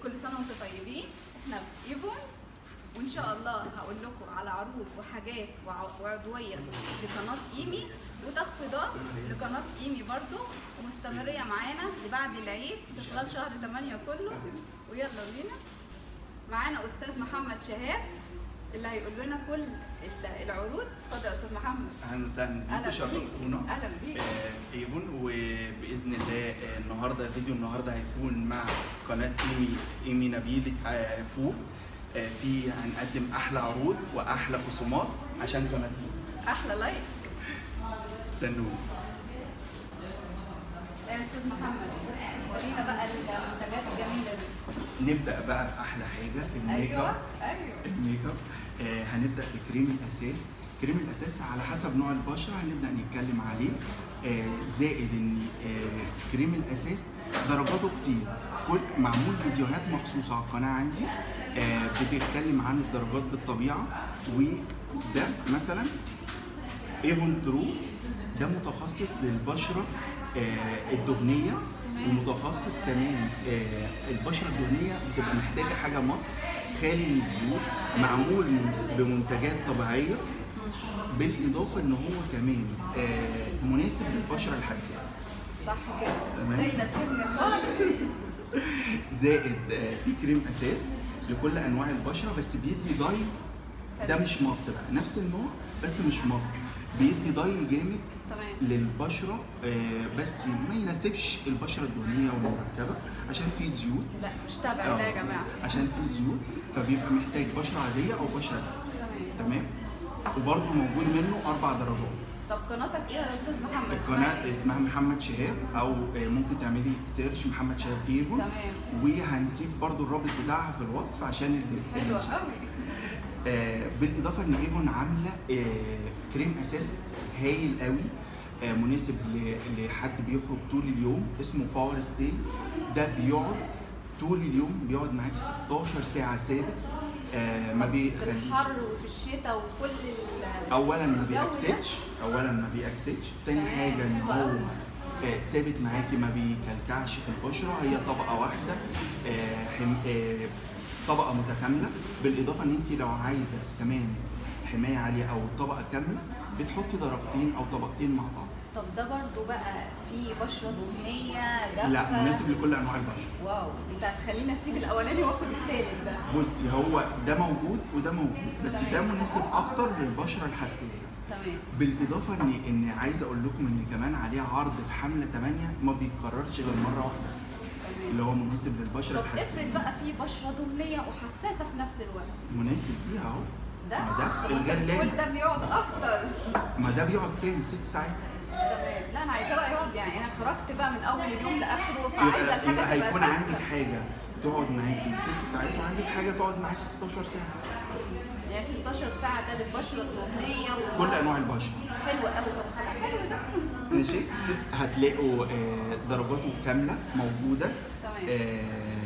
كل سنه وانتم طيبين احنا في ايفون وان شاء الله هقول لكم على عروض وحاجات وع- وعضويه لقناه ايمي وتخفيضات لقناه ايمي برضو ومستمريه معانا لبعد العيد في خلال شهر 8 كله ويلا بينا معانا استاذ محمد شهاب اللي هيقول لنا كل ال- العروض اتفضل يا استاذ محمد اهلا وسهلا أهلا بيكم شرفتونا بيك. أهلا بيك. آه، في ايفون وباذن الله آه، النهارده فيديو النهارده هيكون مع قناه ايمي ايمي نبيل آه، فوق آه، في هنقدم احلى عروض واحلى خصومات عشان قناه إيمي. احلى لايك استنوني يا استاذ محمد ورينا بقى المنتجات الجميله دي نبدا بقى باحلى حاجه الميك ايوه اب ايوه الميك اب آه، هنبدا بكريم الاساس كريم الاساس على حسب نوع البشره هنبدا نتكلم عليه آه، زائد ان آه، كريم الاساس درجاته كتير كل معمول فيديوهات مخصوصه على القناه عندي آه، بتتكلم عن الدرجات بالطبيعه وده مثلا ايفون ترو ده متخصص للبشره آه، الدهنيه ومتخصص كمان آه، البشره الدهنيه بتبقى محتاجه حاجه مط خالي من الزيوت معمول بمنتجات طبيعيه بالاضافه ان هو كمان آه، مناسب للبشره الحساسه صح كده تمام. ده يناسبني خالص زائد آه، في كريم اساس لكل انواع البشره بس بيدي داي ده مش مط بقى نفس النوع بس مش مط بيدي داي جامد تمام للبشره آه، بس ما يناسبش البشره الدهنيه والمركبه عشان في زيوت لا مش تابعي ده يا جماعه عشان في زيوت فبيبقى محتاج بشره عاديه او بشره دهنية. تمام تمام وبرده موجود منه اربع درجات طب قناتك ايه يا استاذ محمد القناه اسمها محمد شهاب او آه، ممكن تعملي سيرش محمد شهاب ايفون تمام وهنسيب برضو الرابط بتاعها في الوصف عشان اللي حلوه قوي آه بالاضافه ان ايفون عامله آه كريم اساس هايل قوي آه مناسب ل- لحد بيخرج طول اليوم اسمه باور ستي ده بيقعد طول اليوم بيقعد معاك 16 ساعه ثابت آه ما في بيخليش الحر وفي الشتاء وكل ال اولا ما الجو ده. بيأكسدش اولا ما بيأكسدش تاني تمام، حاجه ان حلو هو قوي. آه، ثابت معاكي ما بيكلكعش في البشره هي طبقه واحده آه، حم... آه، طبقه متكامله بالاضافه ان انت لو عايزه كمان حمايه عاليه او طبقه كامله بتحطي درجتين او طبقتين مع بعض طب ده برضو بقى في بشره دهنيه جافه لا مناسب لكل انواع البشره واو انت هتخليني اسيب الاولاني واخد التالت ده بصي هو ده موجود وده موجود بس تمام. ده مناسب اكتر للبشره الحساسه تمام بالاضافه ان ان عايز اقول لكم ان كمان عليه عرض في حمله 8 ما بيتكررش غير مره واحده بس اللي تمام هو مناسب للبشره طب افرض الحساسه بقى في بشره دهنيه وحساسه في نفس الوقت مناسب ليها اهو ده ما ده طب انت الجرلان بتقول ده بيقعد اكتر ما ده بيقعد كام ست ساعات تمام لا انا عايزاه بقى يقعد يعني انا خرجت بقى من اول اليوم لاخره فعايزه يبقى, الحاجه يبقى تبقى هيكون ثابتة. عندك حاجه تقعد معاكي ست ساعات وعندك حاجه تقعد معاكي 16 ساعه يعني 16 ساعه ده للبشره الدهنيه و... كل انواع البشره حلو قوي طب حلو ده ماشي هتلاقوا آه، درجاته كامله موجوده تمام. آه،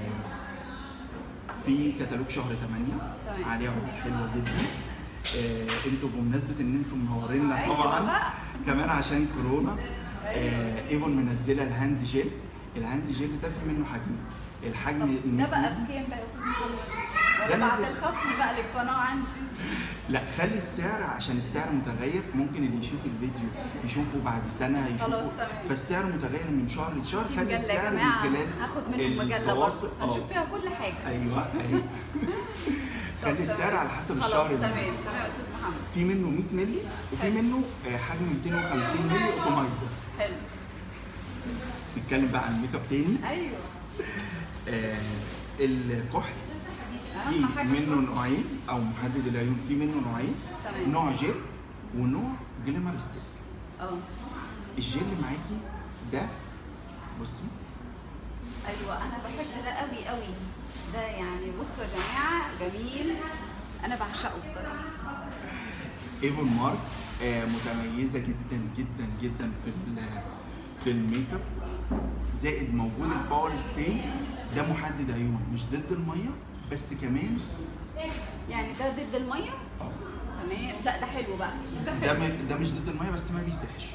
في كتالوج شهر 8 تمام. عليه عروض حلوه جدا آه، انتوا بمناسبه ان انتوا منورينا أيوة طبعا بقى. كمان عشان كورونا آه، ايفون منزله الهاند جيل الهاند جيل ده في منه حجمين الحجم طب ده المية- بقى بكام بقى يا استاذ محمد؟ ده ولا بعد نازل- الخصم بقى للقناه عندي لا خلي السعر عشان السعر متغير ممكن اللي يشوف الفيديو يشوفه بعد سنه خلاص، يشوفه تمام. فالسعر متغير من شهر لشهر في خلي مجله يا السعر من جماعه خلال هاخد منهم مجله التواصل. برضه آه. هنشوف فيها كل حاجه ايوه ايوه طب خلي السعر تمام. على حسب خلاص، الشهر اللي تمام نازل. تمام يا استاذ محمد في منه 100 مللي وفي حلو. منه آه، حجم 250 مللي اوتومايزر حلو نتكلم بقى عن الميك اب تاني ايوه آه الكحل في اهم حاجه منه نوعين او محدد العيون في منه نوعين تمام. نوع جل ونوع جليمر ستيك اه الجل اللي معاكي ده بصي ايوه انا بحب ده قوي قوي ده يعني بصوا يا جماعه جميل انا بعشقه بصراحه ايفون مارك آه متميزه جدا جدا جدا في ال- في الميك اب زائد موجود الباور ستي ده محدد عيون مش ضد الميه بس كمان يعني ده ضد الميه آه، تمام لا ده حلو بقى ده ده حلو م- ده مش ضد الميه بس ما بيسحش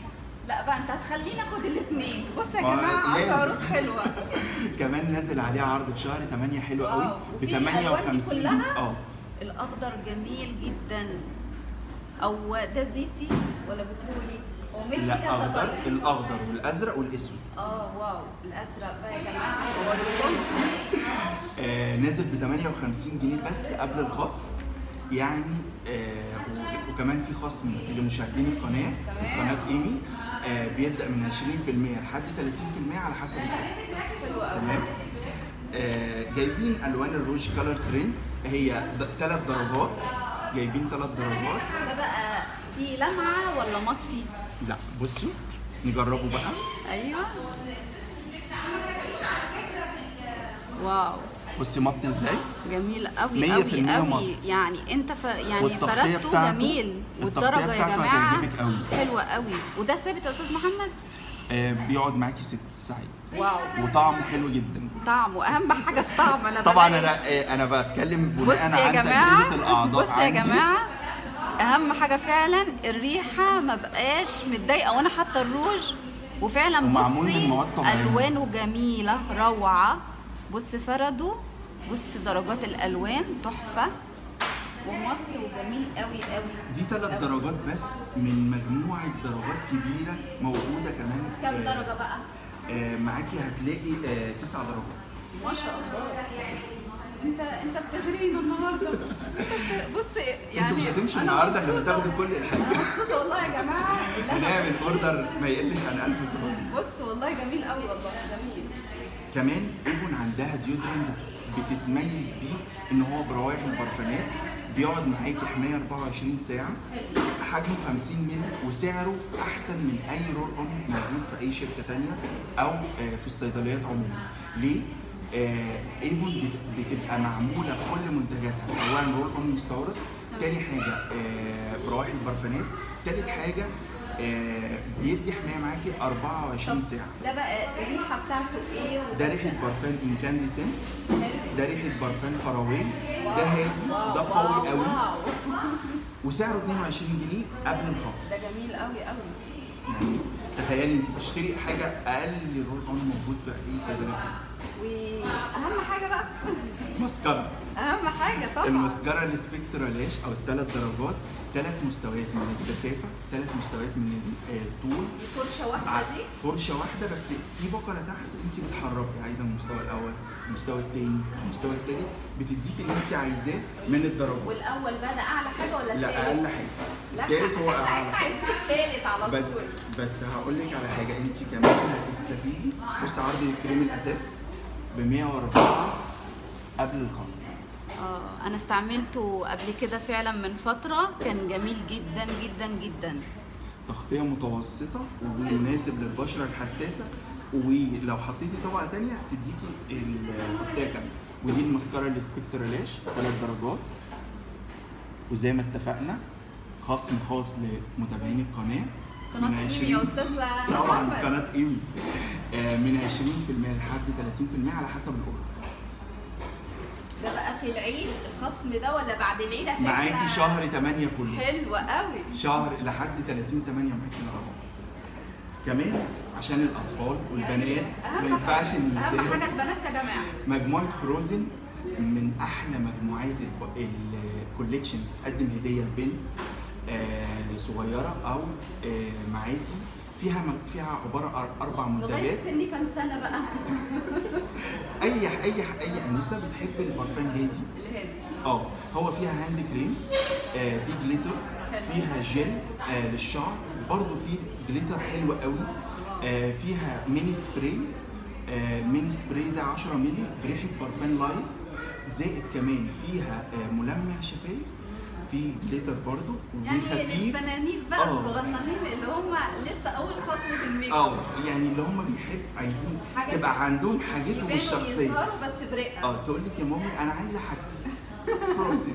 لا بقى انت هتخليني اخد الاثنين بص يا ما جماعه عندي لازم. عروض حلوه كمان نازل عليه عرض في شهر 8 حلو واو. قوي ب وفي الألوان دي 58 كلها؟ اه الاخضر جميل جدا او ده زيتي ولا بترولي هو مدي لا كذا اخضر درجة. الاخضر والازرق والاسود اه واو الازرق بقى يا جماعه هوريكم آه نازل ب 58 جنيه بس قبل الخصم يعني آه و- وكمان في خصم لمشاهدين القناه تمام. قناه ايمي آه بيبدا من 20% لحد 30% على حسب القناه حلو قوي تمام آه جايبين الوان الروج كلر ترند هي ثلاث درجات جايبين ثلاث درجات ده بقى في لمعه ولا مطفي لا بصي نجربه بقى ايوه واو بصي مط ازاي جميل قوي مية في قوي المية قوي مط. يعني انت ف... يعني والتغطية فردته بتاعته- جميل التغطية والدرجه يا بتاعته جماعه هتعجبك قوي. حلوه قوي وده ثابت يا استاذ محمد آه بيقعد معاكي ست ساعات واو وطعمه حلو جدا طعمه اهم حاجه الطعم انا طبعا بلاقي- انا آه انا بتكلم بص بناء يا عن جماعه تجربه الاعضاء بص يا عندي. جماعه اهم حاجه فعلا الريحه ما بقاش متضايقه وانا حاطه الروج وفعلا ومعمول من بصي مواد طبيعية. الوانه جميله روعه بص فرده بص درجات الالوان تحفه ومط وجميل قوي قوي دي ثلاث درجات بس من مجموعه درجات كبيره موجوده كمان كام آه، درجه بقى آه معاكي هتلاقي آه تسع درجات ما شاء الله انت انت بتغرينا النهارده انت بت- بص يعني انتوا مش هتمشوا أنا النهارده احنا مبسوطة. بتاخدوا كل انا الحاجه مبسوطه والله يا جماعه اللي أنا بنعمل اوردر ما يقلش عن 1700 بص والله جميل قوي والله جميل كمان ايفون عندها ديودرنت بتتميز بيه ان هو بروائح البرفانات بيقعد معاكي حمايه 24 ساعه حجمه 50 مللي وسعره احسن من اي رول اون موجود في اي شركه تانية او آه، في الصيدليات عموما ليه؟ آه ايفون بت- بتبقى معموله بكل منتجاتها اولا رول اون مستورد تاني حاجه آه بروائح البرفانات تالت حاجه آه بيدي حمايه معاكي 24 ساعه ده بقى الريحه بتاعته ايه و- ده ريحه برفان انكانديسنس ده ريحه برفان فراويل ده هادي واو، ده واو، قوي قوي واو. وسعره 22 جنيه قبل الخصم ده جميل قوي قوي يعني تخيلي انت بتشتري حاجه اقل رول اون موجود في اي صيدليه واهم حاجه بقى مسكره اهم حاجه طبعا المسكره السبكترا لاش او الثلاث درجات ثلاث مستويات من الكثافه ثلاث مستويات من الطول دي فرشه واحده ع- دي فرشه واحده بس في بقره تحت انت بتحركي عايزه المستوى الاول المستوى الثاني المستوى الثالث بتديكي اللي انت عايزاه من الدرجات والاول بقى ده اعلى حاجه ولا لا التالت؟ اقل حاجه لا الثالث هو احنا اعلى حاجه عايزين التالت على طول بس بس هقول لك على حاجه انت كمان هتستفيدي بص عرض الكريم الاساس ب 104 قبل الخصم اه انا استعملته قبل كده فعلا من فتره كان جميل جدا جدا جدا تغطيه متوسطه ومناسب للبشره الحساسه ولو حطيتي طبقه تانية هتديكي التغطيه كامله ودي المسكره السبكترا لاش ثلاث درجات وزي ما اتفقنا خصم خاص لمتابعين القناه من قناه ايه يا 20 استاذ طبعا محمد؟ قناه ايمي آه، من 20% لحد 30% على حسب الاوردر ده بقى في العيد الخصم ده ولا بعد العيد عشان معاكي إحنا- شهر 8 كله حلو قوي شهر لحد 30 8 معاكي الاربعه كمان عشان الاطفال والبنات ما أهم ينفعش حاجة- اهم حاجه ننساهم البنات يا جماعه مجموعه فروزن من احلى مجموعات الب- الكوليكشن تقدم هديه لبنت آه، صغيره او آه، معاكي فيها مج- فيها عباره عن اربع لغايه منتجات سني كام سنه بقى اي اي اي انسه بتحب البرفان هادي الهادي اه هو فيها هاند كريم آه في جليتر حلو. فيها جل آه للشعر برضه في جليتر حلو قوي آه فيها ميني سبراي آه ميني سبراي ده 10 مللي بريحه برفان لايت زائد كمان فيها آه ملمع شفايف في جليتر برضه يعني وخفيف البنانيت بقى آه. الصغننين اللي هم لسه اول خطوه الميك اب اه يعني اللي هم بيحب عايزين حاجة تبقى عندهم حاجتهم يبانوا الشخصيه يظهروا بس برقه اه تقول لك يا مامي انا عايزه حاجتي فروزن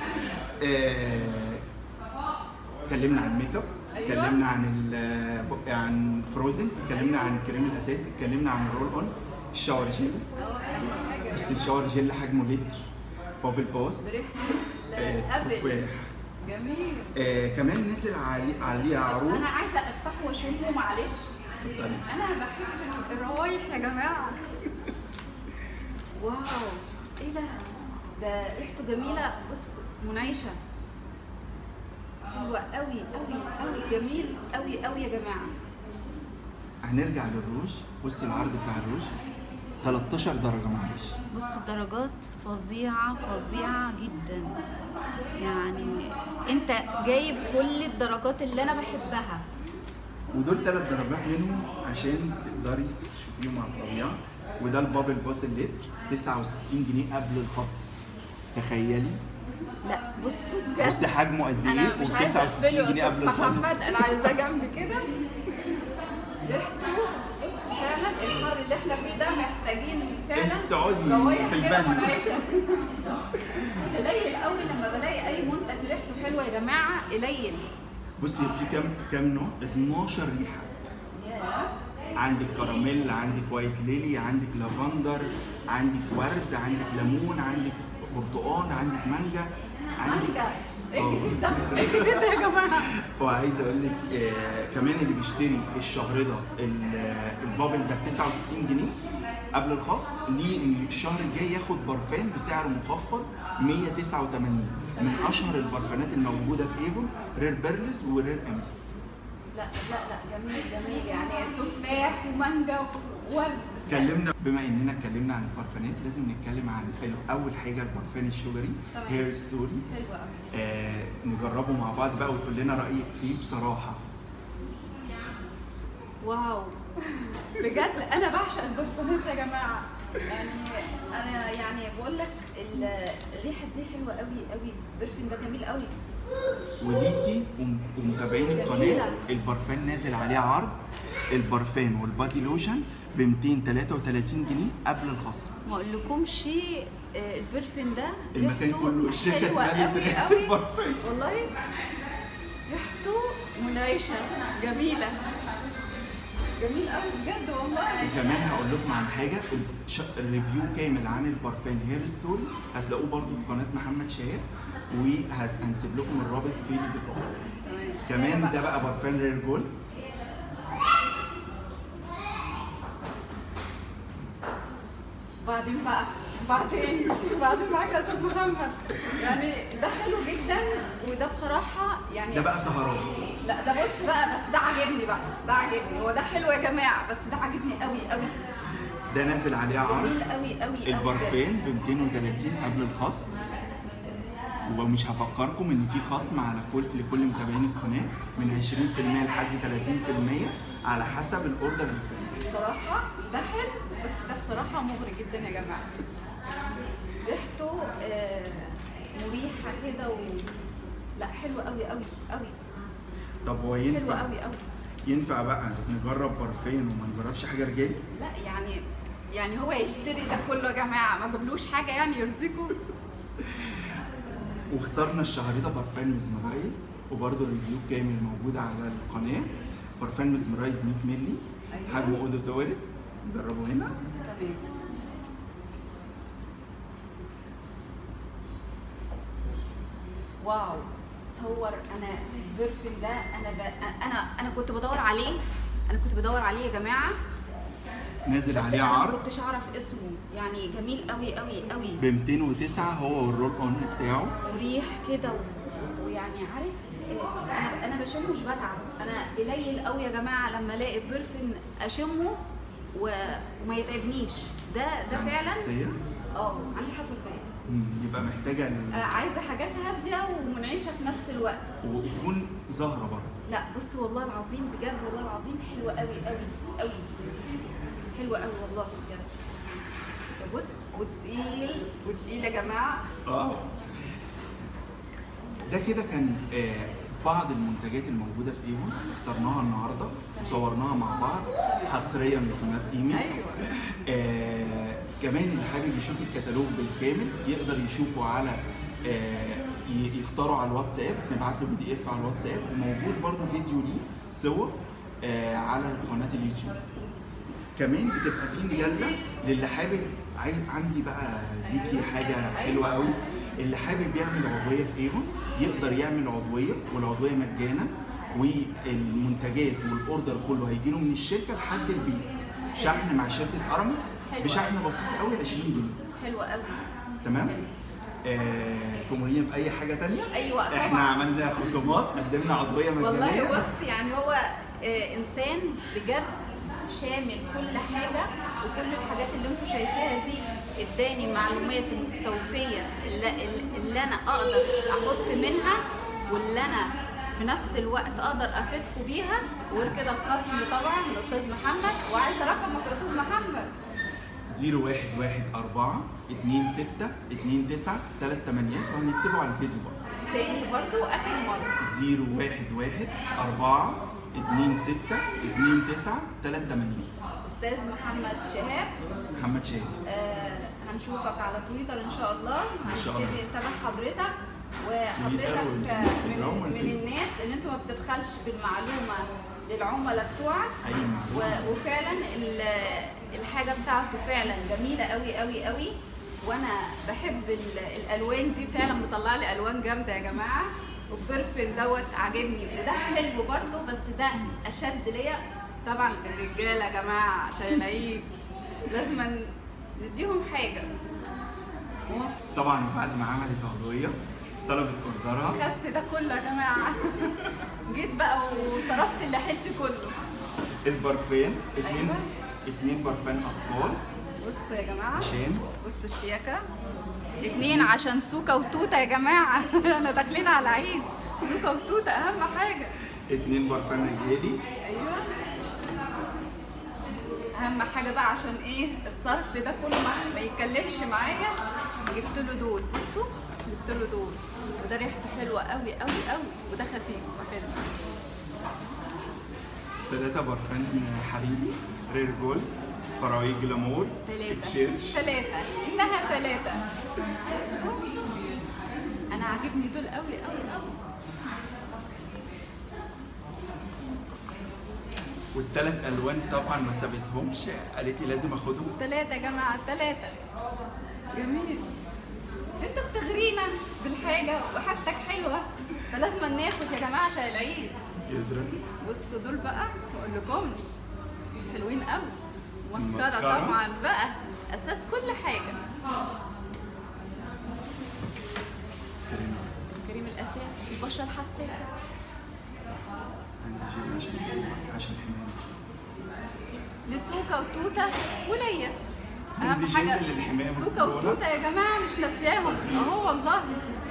آه، اتكلمنا عن الميك اب أيوة. اتكلمنا عن ال- عن فروزن اتكلمنا عن الكريم الاساسي اتكلمنا عن الرول اون الشاور جيل اه اهم حاجه بس الشاور جيل حجمه لتر بابل باس بريحه آه، الابل تفاح جميل آه كمان نزل علي عليه عروض انا عايزه افتحه واشمه معلش اتفضلي. انا بحب الروايح يا جماعه واو ايه ده ده ريحته جميله بص منعشه حلوه قوي قوي قوي جميل قوي قوي يا جماعه هنرجع للروج بصي العرض بتاع الروج 13 درجه معلش بص الدرجات فظيعة فظيعة جدا يعني انت جايب كل الدرجات اللي انا بحبها ودول ثلاث درجات منهم عشان تقدري تشوفيهم على الطبيعه وده البابل باص اللتر 69 جنيه قبل الخصم تخيلي لا بصوا بجد بصي حجمه قد انا ايه مش و عايزه 69 اقفله جنيه يا قبل استاذ الخصم محمد انا عايزاه جنبي كده ريحته بص فعلا الحر اللي احنا فيه ده محتاجين فعلا انت تقعدي روايح في كده البند. منعشة. قليل قوي لما بلاقي اي منتج ريحته حلوه يا جماعه قليل بصي في كام كام نوع 12 ريحه ياه. عندك كراميل عندك وايت ليلي عندك لافندر عندك ورد عندك ليمون عندك برتقال عندك مانجا عندك مانجا ايه الجديد ده؟ ايه الجديد ده يا جماعه؟ وعايز اقول لك آه كمان اللي بيشتري الشهر ده ال- آه، البابل ده ب 69 جنيه قبل الخصم ليه ان الشهر الجاي ياخد برفان بسعر مخفض 189 من اشهر البرفانات الموجوده في ايفون رير بيرلز ورير امست لا لا لا جميل جميل يعني تفاح ومانجا وورد اتكلمنا بما اننا اتكلمنا عن البرفانات لازم نتكلم عن اول حاجه البرفان الشجري تمام. هير ستوري حلو قوي آه نجربه مع بعض بقى وتقول لنا رايك فيه بصراحه واو بجد انا بعشق البرفانات يا جماعه يعني انا يعني بقول لك ال- الريحه دي حلوه قوي قوي البرفين ده جميل قوي وليكي وم- ومتابعين القناه جميلة. البرفان نازل عليه عرض البرفان والبادي لوشن ب 233 جنيه قبل الخصم ما اقولكمش آه، البرفين ده المكان ريحته كله الشركه حلوه اتملت قوي ريحه قوي البرفان والله ريحته منعشه جميله جميل قوي بجد والله وكمان هقول لكم على حاجه الش- الريفيو كامل عن البرفان هير ستوري هتلاقوه برضو في قناه محمد شهاب وهنسيب لكم الرابط في البطاقه تمام كمان ده بقى برفان رير جولد بعدين بقى بعدين بعدين معاك يا استاذ محمد يعني ده حلو جدا وده بصراحه يعني ده بقى سهرات لا ده بص بقى بس ده عاجبني بقى ده عاجبني هو ده حلو يا جماعه بس ده عاجبني قوي قوي ده نازل عليه عرض جميل قوي قوي قوي البرفان ب 230 قبل الخصم ومش هفكركم ان في خصم على كل لكل متابعين القناه من 20% لحد 30% على حسب الاوردر اللي بتعمله بصراحه ده حلو بس ده بصراحه مغري جدا يا جماعه ريحته آه، مريحه كده و لا حلو قوي قوي قوي طب هو حلو ينفع قوي قوي ينفع بقى نجرب برفان وما نجربش حاجه رجالي لا يعني يعني هو يشتري ده كله يا جماعه ما جابلوش حاجه يعني يرضيكم واخترنا الشهر ده برفان مزمرايز وبرده الريفيو كامل موجود على القناه برفان مزمرايز 100 مللي أيوة. حجمه اودو تواليت نجربه هنا تمام واو تصور انا البرفيوم ده انا ب... انا انا كنت بدور عليه انا كنت بدور عليه يا جماعه نازل بس عليه انا ما عرض كنتش اعرف اسمه يعني جميل قوي قوي قوي ب 209 هو والرول اون بتاعه مريح كده و- ويعني عارف آه، انا انا بشمه مش بتعب انا قليل قوي يا جماعه لما الاقي برفن اشمه و... وما يتعبنيش ده ده فعلا حساسية؟ اه عندي حساسيه مم، يبقى محتاجه ال- آه، عايزه حاجات هاديه ومنعشه في نفس الوقت وتكون ظاهره برضه لا بص والله العظيم بجد والله العظيم حلوه قوي قوي قوي حلوه قوي والله بجد طب بص وتقيل وتقيل يا جماعه اه ده كده كان آه بعض المنتجات الموجوده في ايفون اخترناها النهارده وصورناها مع بعض حصريا لقناه ايمي ايوه آه كمان اللي حابب يشوف الكتالوج بالكامل يقدر يشوفه على آه ي- يختاره على الواتساب نبعت له بي دي اف على الواتساب وموجود برضه فيديو ليه صور آه على قناه اليوتيوب كمان بتبقى في مجله للي حابب عايز عندي بقى ليكي حاجه حلوه قوي اللي حابب يعمل عضويه في ايفون يقدر يعمل عضويه والعضويه مجانا والمنتجات والاوردر كله هيجيله من الشركه لحد البيت شحن مع شركه ارامكس حلو. بشحن بسيط قوي 20 جنيه حلوه قوي تمام آه، تمرين في اي حاجه تانية ايوه احنا طبعا عملنا خصومات قدمنا عضويه مجانيه والله بص يعني هو آه، انسان بجد شامل كل حاجه وكل الحاجات اللي انتم شايفاها دي اداني المعلومات المستوفيه اللي, اللي انا اقدر احط منها واللي انا في نفس الوقت اقدر افيدكم بيها وغير كده الخصم طبعا الاستاذ محمد وعايزه رقمك يا استاذ محمد 0114 26 29 38 وهنكتبه على الفيديو بقى تاني برضو اخر مره 011 4 26 29 38 استاذ محمد شهاب محمد شاهد آه هنشوفك على تويتر ان شاء الله إن شاء الله. هنبتدي نتابع حضرتك وحضرتك تويتر آه، والإنستجرام من, من والفيسبوك. الناس اللي انتوا ما بتبخلش بالمعلومه للعملاء بتوعك اي معلومه و- وفعلا ال- الحاجه بتاعته فعلا جميله قوي قوي قوي وانا بحب ال- الالوان دي فعلا مطلع لي الوان جامده يا جماعه والبرفن دوت عاجبني وده حلو برضه بس ده اشد ليا طبعا الرجاله يا جماعه عشان العيد لازم نديهم حاجه ومبسوطة. طبعا بعد ما عملت عضويه طلبت اوردرها خدت ده كله يا جماعه جيت بقى وصرفت اللي حيلتي كله البرفان اتنين أيوة. اتنين برفان اطفال بصوا يا جماعه عشان بصوا الشياكة اتنين عشان سوكا وتوتة يا جماعة احنا داخلين على عيد سوكا وتوتة أهم حاجة اتنين برفان رجالي أيوه أهم حاجة بقى عشان إيه الصرف ده كله ما, ما يتكلمش معايا جبت له دول بصوا جبت له دول وده ريحته حلوة قوي قوي قوي وده خفيف وحلو ثلاثة برفان حريمي رير جولد فراوي جلامور تلاتة تشيرش تلاتة إنها تلاتة بصوا أنا عاجبني دول قوي قوي قوي والثلاث الوان طبعا ما سابتهمش قالت لي لازم اخدهم تلاتة يا جماعة تلاتة جميل انت بتغرينا بالحاجة وحاجتك حلوة فلازم ناخد يا جماعة عشان العيد انت قادرة؟ بصوا دول بقى ما اقولكمش حلوين قوي مسكرة المسكرة. طبعا بقى اساس كل حاجة كريم الاساس البشرة الحساسة عندي جل عشان عشان حماية لسوكا وتوتة وليا عندي جل للحماية من سوكا الكورونا. وتوتة يا جماعة مش ناسياهم اهو والله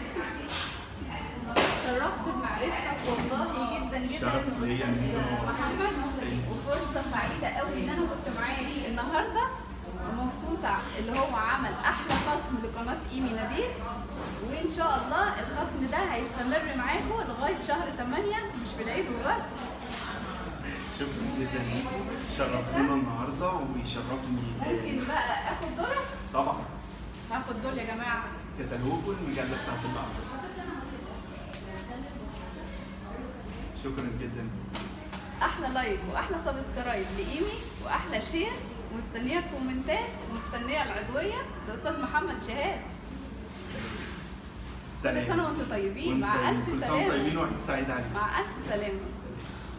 شرفت بمعرفتك والله جدا جدا شرف ليا إن أنت- محمد وفرصة سعيدة قوي ان انا كنت معاك النهارده ومبسوطة اللي هو عمل احلى خصم لقناة ايمي نبيل وان شاء الله الخصم ده هيستمر معاكم لغاية شهر 8 مش في العيد وبس شكرا جدا ليك شرفتونا النهارده ويشرفني ممكن بقى اخد دورك طبعا هاخد دول يا جماعة كتالوج والمجله بتاعت الأرض شكرا جدا احلى لايك واحلى سبسكرايب لايمي واحلى شير ومستنيه كومنتات ومستنيه العضويه لاستاذ محمد شهاب كل سنه وانتم طيبين مع وانت الف كل سنه سلامه طيبين وعيد سعيد عليكم مع الف سلامه